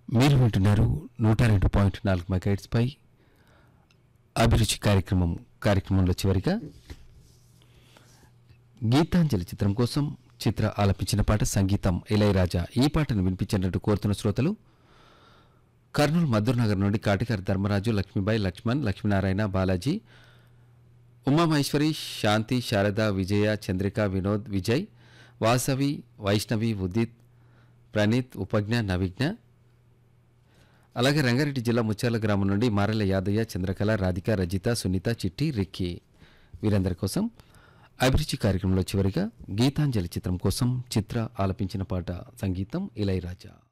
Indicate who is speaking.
Speaker 1: మీరు వింటున్నారు నూట రెండు పాయింట్ నాలుగు మెగాయిట్స్పై అభిరుచి కార్యక్రమం కార్యక్రమంలో చివరిగా గీతాంజలి చిత్రం కోసం చిత్ర ఆలపించిన పాట సంగీతం ఇళయరాజా ఈ పాటను వినిపించినట్టు కోరుతున్న శ్రోతలు కర్నూలు మధుర్ నగర్ నుండి కాటికారి ధర్మరాజు లక్ష్మీబాయి లక్ష్మణ్ లక్ష్మీనారాయణ బాలాజీ ఉమామహేశ్వరి శాంతి శారద విజయ చంద్రిక వినోద్ విజయ్ వాసవి వైష్ణవి ఉదిత్ ప్రణీత్ ఉపజ్ఞ నవిజ్ఞ అలాగే రంగారెడ్డి జిల్లా ముత్యాల గ్రామం నుండి మారెల యాదయ్య చంద్రకళ రాధిక రజిత సునీత చిట్టి రిక్కీ వీరందరి కోసం అభిరుచి కార్యక్రమంలో చివరిగా గీతాంజలి చిత్రం కోసం చిత్ర ఆలపించిన పాట సంగీతం ఇళయరాజా